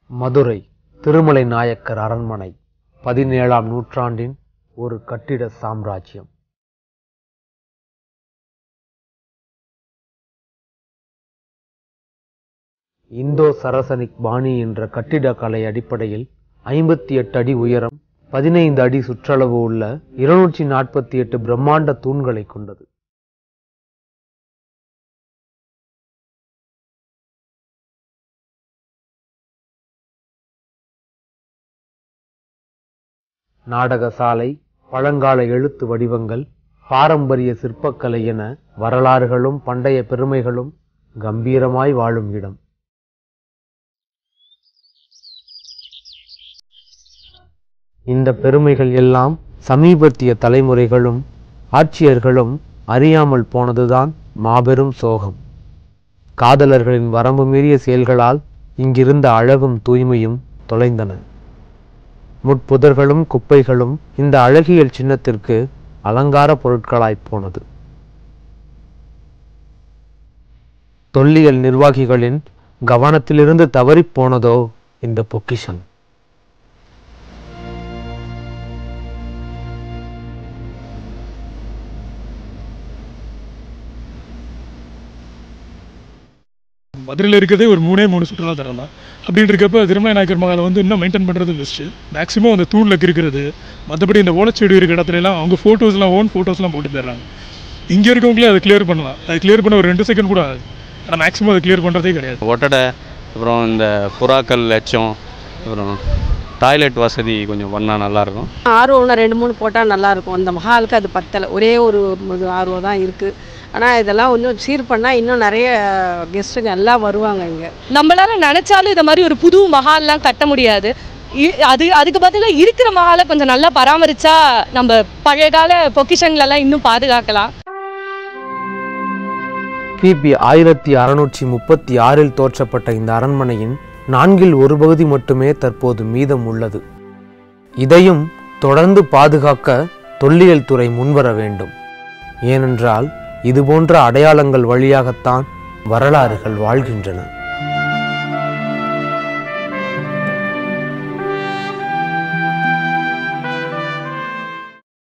மதுரை திருமலை நாயக்கர் அரண்மனை பதினேழாம் நூற்றாண்டின் ஒரு கட்டிட சாம்ராஜ்யம் இந்தோ சரசனிக் பாணி என்ற கட்டிடக்கலை அடிப்படையில் ஐம்பத்தி எட்டு அடி உயரம் பதினைந்து அடி சுற்றளவு உள்ள இருநூற்றி நாற்பத்தி எட்டு பிரம்மாண்ட தூண்களை கொண்டது நாடகசாலை பழங்கால எழுத்து வடிவங்கள் பாரம்பரிய சிற்பக்கலை என வரலாறுகளும் பண்டைய பெருமைகளும் கம்பீரமாய் வாழும் இடம் இந்த பெருமைகள் எல்லாம் சமீபத்திய தலைமுறைகளும் ஆட்சியர்களும் அறியாமல் போனதுதான் மாபெரும் சோகம் காதலர்களின் வரம்பு மீறிய செயல்களால் இங்கிருந்த அழகும் தூய்மையும் தொலைந்தன முட்புதர்களும் குப்பைகளும் இந்த அழகியல் சின்னத்திற்கு அலங்கார பொருட்களாய்ப் போனது தொல்லியல் நிர்வாகிகளின் கவனத்திலிருந்து தவறிப் போனதோ இந்த பொக்கிஷம் மதுரையில் இருக்கிறதே ஒரு மூணே மூணு சுற்றுலா தரம் தான் அப்படின்னு இருக்கப்ப திருமலை நாயக்கர் மகாலை வந்து இன்னும் மெயின்டைன் பண்ணுறது பெஸ்ட்டு மேக்ஸிமம் அந்த தூணில் இருக்கிறது மற்றபடி இந்த ஓலச்செடி இருக்கிற இடத்துல எல்லாம் அவங்க ஃபோட்டோஸ்லாம் ஓன் ஃபோட்டோஸ்லாம் போட்டு தர்றாங்க இங்கே இருக்கவங்களே அதை கிளியர் பண்ணலாம் அது கிளியர் பண்ண ஒரு ரெண்டு செகண்ட் கூட ஆகுது ஆனால் மேக்ஸிமம் அதை கிளியர் பண்ணுறதே கிடையாது ஒட்டடை அப்புறம் இந்த புறாக்கள் லட்சம் அப்புறம் டாய்லெட் வசதி கொஞ்சம் பண்ணால் நல்லாயிருக்கும் ஆர்வம் இன்னும் ரெண்டு மூணு போட்டால் நல்லாயிருக்கும் அந்த மஹாலுக்கு அது பத்தலை ஒரே ஒரு இது ஆர்வம் தான் இருக்குது ஆனால் இதெல்லாம் இன்னும் சீர் பண்ணால் இன்னும் நிறைய கெஸ்ட்டுங்க எல்லாம் வருவாங்க இங்கே நம்மளால நினைச்சாலும் இந்த மாதிரி ஒரு புது மஹால்லாம் கட்ட முடியாது இ- அது அதுக்கு பதிலாக இருக்கிற மஹாலை கொஞ்சம் நல்லா பராமரிச்சா நம்ம பழைய கால பொக்கிஷங்களெல்லாம் இன்னும் பாதுகாக்கலாம் கிபி ஆயிரத்தி அறுநூற்றி முப்பத்தி ஆறில் தோற்றப்பட்ட இந்த அரண்மனையின் நான்கில் ஒரு பகுதி மட்டுமே தற்போது மீதம் உள்ளது இதையும் தொடர்ந்து பாதுகாக்க தொல்லியல் துறை முன்வர வேண்டும் ஏனென்றால் இதுபோன்ற அடையாளங்கள் வழியாகத்தான் வரலாறுகள் வாழ்கின்றன